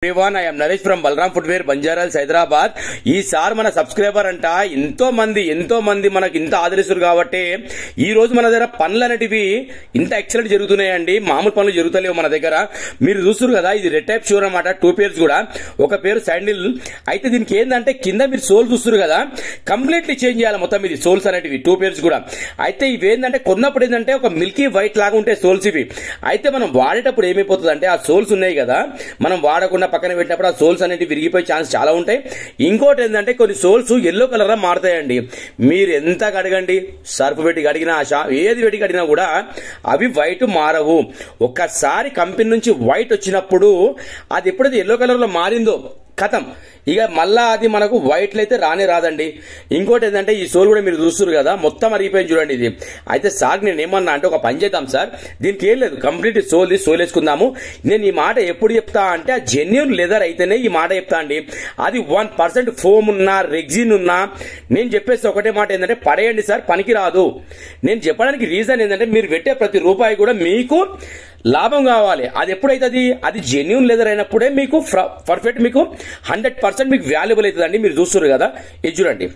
everyone I'm Naresh from Balaram footwear Banjara Hills Hyderabad ఈసారి మన subscriber అంట ఎంతో మంది ఎంతో మంది మనకు ఇంత ఆదరిస్తారు కాబట్టి ఈ రోజు మన దగ్గర పనులు అనేటివి ఇంత ఎక్సలెంట్ జరుగుతున్నాయండి మామూలు పనులు జరుగుతలేవు మన దగ్గర మీరు చూస్తారు కదా ఇది రెడ్ టైప్ షూర్ అనమాట టూ పేర్స్ కూడా ఒక పేరు శాండిల్ అయితే దీనికి ఏంటంటే కింద మీరు సోల్ చూస్తారు కదా కంప్లీట్లీ చేంజ్ చేయాలి మొత్తం ఇది సోల్స్ అనేటివి టూ పేర్స్ కూడా అయితే ఇవి ఏంటంటే కొన్నప్పుడు ఏంటంటే ఒక మిల్కీ వైట్ లాగా ఉంటాయి సోల్స్ ఇవి అయితే మనం వాడేటప్పుడు ఏమైపోతుంది అంటే ఆ సోల్స్ ఉన్నాయి కదా మనం వాడకుండా పక్కన పెట్టినప్పుడు ఆ సోల్స్ అనేవి విరిగిపోయే ఛాన్స్ చాలా ఉంటాయి ఇంకోటి ఏంటంటే కొన్ని సోల్స్ ఎల్లో కలర్ లో మారుతాయండి మీరు ఎంత కడగండి సర్ఫ్ పెట్టి కడిగినా షా ఏది పెట్టి కడిగినా కూడా అవి వైట్ మారవు ఒక్కసారి కంపెనీ నుంచి వైట్ వచ్చినప్పుడు అది ఎప్పుడైతే ఎల్లో కలర్ లో మారిందో కథం ఇక మళ్ళా అది మనకు వైట్లు అయితే రానే రాదండి ఇంకోటి ఏంటంటే ఈ సోల్ కూడా మీరు చూస్తారు కదా మొత్తం అరిగిపోయింది చూడండి ఇది అయితే సార్ నేను ఏమన్నా అంటే ఒక పని చేద్దాం సార్ దీనికి ఏం లేదు కంప్లీట్ సోల్ సోల్ వేసుకుందాము నేను ఈ మాట ఎప్పుడు చెప్తా అంటే ఆ జెన్యున్ లెదర్ అయితేనే ఈ మాట చెప్తా అండి అది వన్ పర్సెంట్ ఫోమ్ ఉన్నా రెగ్జిన్ ఉన్నా నేను చెప్పేసి ఒకటే మాట ఏంటంటే పడేయండి సార్ పనికి రాదు నేను చెప్పడానికి రీజన్ ఏంటంటే మీరు పెట్టే ప్రతి రూపాయి కూడా మీకు లాభం కావాలి అది ఎప్పుడైతుంది అది జెన్యున్ లెదర్ అయినప్పుడే మీకు పర్ఫెక్ట్ మీకు హండ్రెడ్ పర్సెంట్ మీకు వాల్యుబుల్ అవుతుందండి మీరు చూస్తారు కదా ఇది చూడండి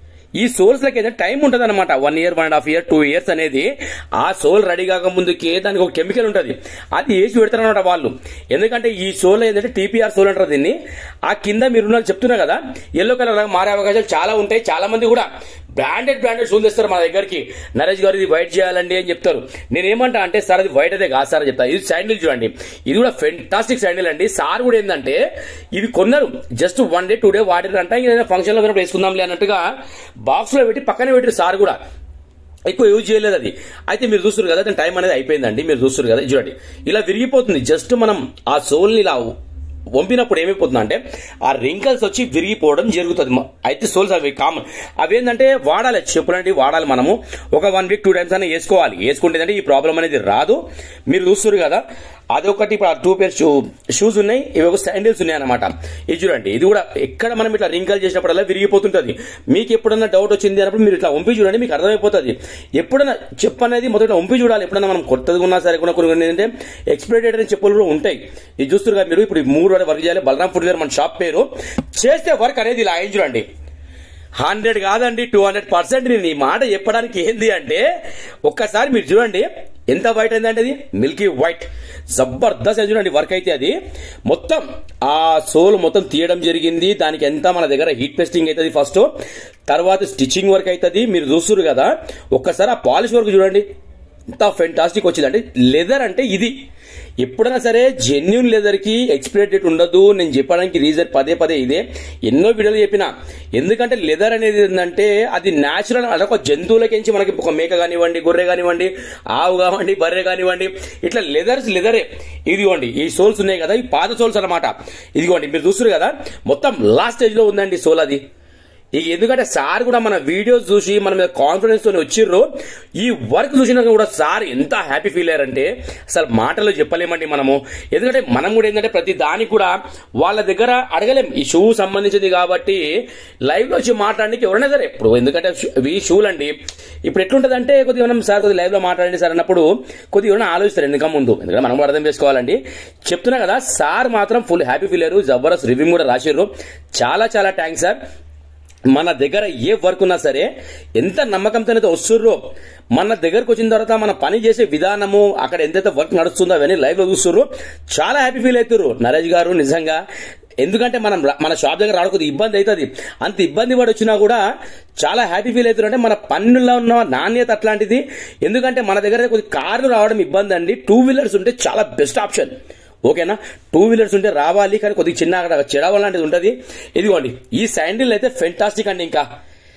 ఈ సోల్స్ లకి అయితే టైం ఉంటుంది అనమాట one year one and half year two years అనేది ఆ సోల్ రెడీ కాక ముందుకే దానికి ఒక కెమికల్ ఉంటుంది అది వేసి పెడతారనమాట వాళ్ళు ఎందుకంటే ఈ సోల్ ఏంటంటే టీపీఆర్ సోల్ అంటారు దీన్ని ఆ కింద మీరు చెప్తున్నా కదా ఎల్లో కలర్ మారే అవకాశాలు చాలా ఉంటాయి చాలా మంది కూడా బ్రాండెడ్ బ్రాండెడ్ షూలు తెస్తారు మా దగ్గరికి నరేష్ గారు ఇది వైట్ చేయాలండి అని చెప్తారు నేను ఏమంటా అంటే సార్ అది వైట్ అయితే కాదు సార్ అని చెప్తా ఇది శాండిల్ చూడండి ఇది కూడా ఫెంటాస్టిక్ శాండిల్ అండి సార్ కూడా ఏంటంటే ఇవి కొన్నారు just one day two day వాడిరంట ఏదైనా ఫంక్షన్ లో పోయినప్పుడు వేసుకుందాంలే అన్నట్టుగా బాక్స్ లో పెట్టి పక్కనే పెట్టారు సార్ కూడా ఎక్కువ యూజ్ చేయలేదు అది అయితే మీరు చూస్తారు కదా దాని టైం అనేది అయిపోయిందండి మీరు చూస్తారు కదా చూడండి ఇలా విరిగిపోతుంది జస్ట్ మనం ఆ సోల్ని ఇలా వంపినప్పుడు ఏమైపోతుంది అంటే ఆ రింకల్స్ వచ్చి విరిగిపోవడం జరుగుతుంది అయితే సోల్స్ అవి కామన్ అవి ఏంటంటే వాడాలి చెప్పులండి వాడాలి మనము ఒక వన్ వీక్ టూ టైమ్స్ అయినా వేసుకోవాలి వేసుకుంటే ఏంటంటే ఈ ప్రాబ్లం అనేది రాదు మీరు చూస్తారు కదా అదొకటి ఇప్పుడు ఆ టూ పేర్ షూ షూస్ ఉన్నాయి ఇవి ఒక శాండిల్స్ ఉన్నాయి అనమాట ఇది చూడండి ఇది కూడా ఎక్కడ మనం ఇట్లా రింకల్ చేసినప్పుడల్లా విరిగిపోతుంటది మీకు ఎప్పుడన్నా డౌట్ వచ్చింది అన్నప్పుడు మీరు ఇట్లా వంపి చూడండి మీకు అర్థమైపోతుంది ఎప్పుడైనా చెప్పు అనేది మొదట ఇట్లా వంపి చూడాలి ఎప్పుడైనా మనం కొత్తది ఉన్నా సరే కూడా కొన్ని ఏంటంటే ఎక్స్పైరీ డేట్ అనే చెప్పులు కూడా ఉంటాయి ఇది చూస్తారు కదా మీరు ఇప్పుడు ఈ మూడు వరకు వర్క్ చేయాలి బలరాం ఫుడ్ వేర్ మన షాప్ పేరు చేస్తే వర్క్ అనేది ఇలా అయింది చూడండి హండ్రెడ్ కాదండి టూ హండ్రెడ్ పర్సెంట్ నేను ఈ మాట చెప్పడానికి ఏంది అంటే ఒక్కసారి మీరు చూడండి ఎంత వైట్ అయిందంటే అది మిల్కీ వైట్ జబర్దస్త్ అని చూడండి వర్క్ అయితే అది మొత్తం ఆ సోల్ మొత్తం తీయడం జరిగింది దానికి ఎంత మన దగ్గర హీట్ పేస్టింగ్ అవుతుంది ఫస్ట్ తర్వాత స్టిచ్చింగ్ వర్క్ అవుతుంది మీరు చూస్తున్నారు కదా ఒక్కసారి ఆ పాలిష్ వర్క్ చూడండి ఎంత ఫెంటాస్టిక్ వచ్చిందంటే లెదర్ అంటే ఇది ఎప్పుడైనా సరే జెన్యున్ లెదర్ కి ఎక్స్పైరీ డేట్ ఉండదు నేను చెప్పడానికి రీజన్ పదే పదే ఇదే ఎన్నో వీడియోలు చెప్పిన ఎందుకంటే లెదర్ అనేది ఏంటంటే అది న్యాచురల్ అంటే ఒక జంతువులకించి మనకి ఒక మేక కానివ్వండి గొర్రె కానివ్వండి ఆవు కానివ్వండి బర్రె కానివ్వండి ఇట్లా లెదర్స్ లెదరే ఇదిగోండి ఈ సోల్స్ ఉన్నాయి కదా ఈ పాత సోల్స్ అనమాట ఇదిగోండి మీరు చూస్తారు కదా మొత్తం లాస్ట్ స్టేజ్ లో ఉందండి సోల్ అది ఇక ఎందుకంటే సార్ కూడా మన వీడియోస్ చూసి మన మీద కాన్ఫిడెన్స్ తో వచ్చిర్రు ఈ వర్క్ చూసినాక కూడా సార్ ఎంత హ్యాపీ ఫీల్ అయ్యారంటే అసలు మాటలు చెప్పలేమండి మనము ఎందుకంటే మనం కూడా ఏంటంటే ప్రతి దానికి కూడా వాళ్ళ దగ్గర అడగలేం ఈ షూ సంబంధించింది కాబట్టి లైవ్ లో వచ్చి మాట్లాడడానికి ఎవరైనా సరే ఇప్పుడు ఎందుకంటే ఈ షూలు అండి ఇప్పుడు ఎట్లుంటది అంటే కొద్దిగా మనం సార్ కొద్దిగా లైవ్ లో మాట్లాడండి సార్ అన్నప్పుడు కొద్దిగా ఎవరైనా ఆలోచిస్తారు ఎందుక ముందు ఎందుకంటే మనం కూడా అర్థం చేసుకోవాలండి చెప్తున్నా కదా సార్ మాత్రం ఫుల్ హ్యాపీ ఫీల్ అయ్యారు జబర్దస్త్ రివ్యూ కూడా రాసిర్రు చాలా చాలా థ్యాంక్స్ సార్ మన దగ్గర ఏ వర్క్ ఉన్నా సరే ఎంత నమ్మకంతో అయితే వస్తుర్రో మన దగ్గరకు వచ్చిన తర్వాత మన పని చేసే విధానము అక్కడ ఎంతైతే వర్క్ నడుస్తుందో అవన్నీ లైవ్ లో చూస్తుర్రు చాలా హ్యాపీ ఫీల్ అవుతారు నరేష్ గారు నిజంగా ఎందుకంటే మనం మన షాప్ దగ్గర రావడం ఇబ్బంది అవుతుంది అంత ఇబ్బంది పడి వచ్చినా కూడా చాలా హ్యాపీ ఫీల్ అవుతారు అంటే మన పన్నులో ఉన్న నాణ్యత అట్లాంటిది ఎందుకంటే మన దగ్గర కొద్ది కార్లు రావడం ఇబ్బంది అండి టూ వీలర్స్ ఉంటే చాలా బెస్ట్ ఆప్షన్ ఓకేనా టూ వీలర్స్ ఉంటే రావాలి కానీ కొద్దిగా చిన్న అక్కడ చెడవ లాంటిది ఉంటుంది ఇదిగోండి ఈ శాండిల్ అయితే ఫెంటాస్టిక్ అండి ఇంకా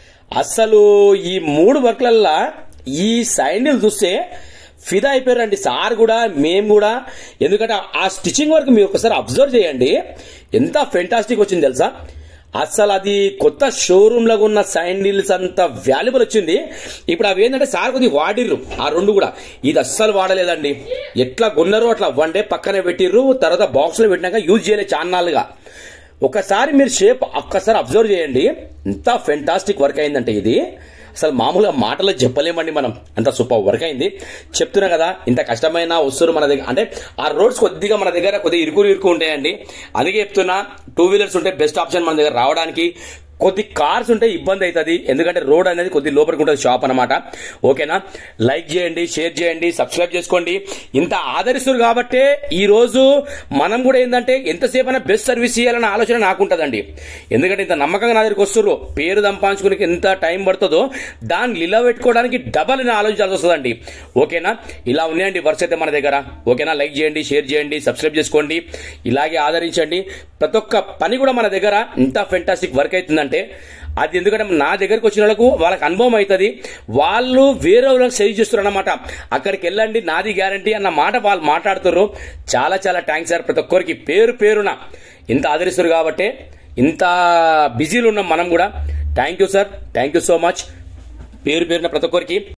అసలు ఈ మూడు వర్క్లల్లా ఈ శాండిల్ చూస్తే ఫిదా అయిపోయారండి సార్ కూడా మేము కూడా ఎందుకంటే ఆ స్టిచ్చింగ్ వర్క్ మీరు ఒకసారి అబ్జర్వ్ చేయండి ఎంత ఫెంటాస్టిక్ వచ్చింది తెలుసా అసలు అది కొత్త షోరూమ్ లో ఉన్న శాండిల్స్ అంత వాల్యుబుల్ వచ్చింది ఇప్పుడు అవి ఏంటంటే సార్ కొద్దిగా వాడిర్రు ఆ రెండు కూడా ఇది అస్సలు వాడలేదండి ఎట్లా కొన్నారో అట్లా వన్ డే పక్కనే పెట్టిర్రు తర్వాత బాక్స్ లో పెట్టినాక యూజ్ చేయలేదు చాన్నాళ్ళుగా ఒకసారి మీరు షేప్ ఒక్కసారి అబ్జర్వ్ చేయండి ఎంత ఫెంటాస్టిక్ వర్క్ అయిందంటే ఇది అసలు మామూలుగా మాటలో చెప్పలేమండి మనం అంత సూపర్ వర్క్ అయింది చెప్తున్నా కదా ఇంత కష్టమైన వస్తువులు మన దగ్గర అంటే ఆ రోడ్స్ కొద్దిగా మన దగ్గర కొద్దిగా ఇరుకు ఇరుకు ఉంటాయండి అందుకే చెప్తున్నా టూ వీలర్స్ ఉంటే బెస్ట్ ఆప్షన్ మన దగ్గర రావడానికి కొద్ది కార్స్ ఉంటే ఇబ్బంది అవుతుంది ఎందుకంటే రోడ్ అనేది కొద్ది లోపలికి ఉంటుంది షాప్ అనమాట ఓకేనా లైక్ చేయండి షేర్ చేయండి సబ్స్క్రైబ్ చేసుకోండి ఇంత ఆదరిస్తారు కాబట్టే ఈ రోజు మనం కూడా ఏంటంటే ఎంతసేపు అయినా బెస్ట్ సర్వీస్ చేయాలన్న ఆలోచన నాకు ఉంటుందండి ఎందుకంటే ఇంత నమ్మకంగా నా దగ్గరికి వస్తున్నారు పేరు సంపాదించుకునే ఎంత టైం పడుతుందో దాన్ని నిలవ పెట్టుకోవడానికి డబల్ అని ఆలోచించాల్సి వస్తుందండి ఓకేనా ఇలా ఉన్నాయండి వర్క్స్ అయితే మన దగ్గర ఓకేనా లైక్ చేయండి షేర్ చేయండి సబ్స్క్రైబ్ చేసుకోండి ఇలాగే ఆదరించండి ప్రతి ఒక్క పని కూడా మన దగ్గర ఇంత ఫెంటాస్టిక్ వర్క్ అవుతుందంటే అది ఎందుకంటే నా దగ్గరికి వచ్చిన వాళ్ళకు వాళ్ళకి అనుభవం అవుతుంది వాళ్ళు వేరే వాళ్ళకి సజెస్ట్ చేస్తారు అన్నమాట అక్కడికి వెళ్ళండి నాది గ్యారంటీ అన్న మాట వాళ్ళు మాట్లాడుతారు చాలా చాలా థ్యాంక్స్ సార్ ప్రతి ఒక్కరికి పేరు పేరున ఇంత ఆదరిస్తారు కాబట్టి ఇంత బిజీలు ఉన్నాం మనం కూడా thank you sir thank you so much పేరు పేరున ప్రతి ఒక్కరికి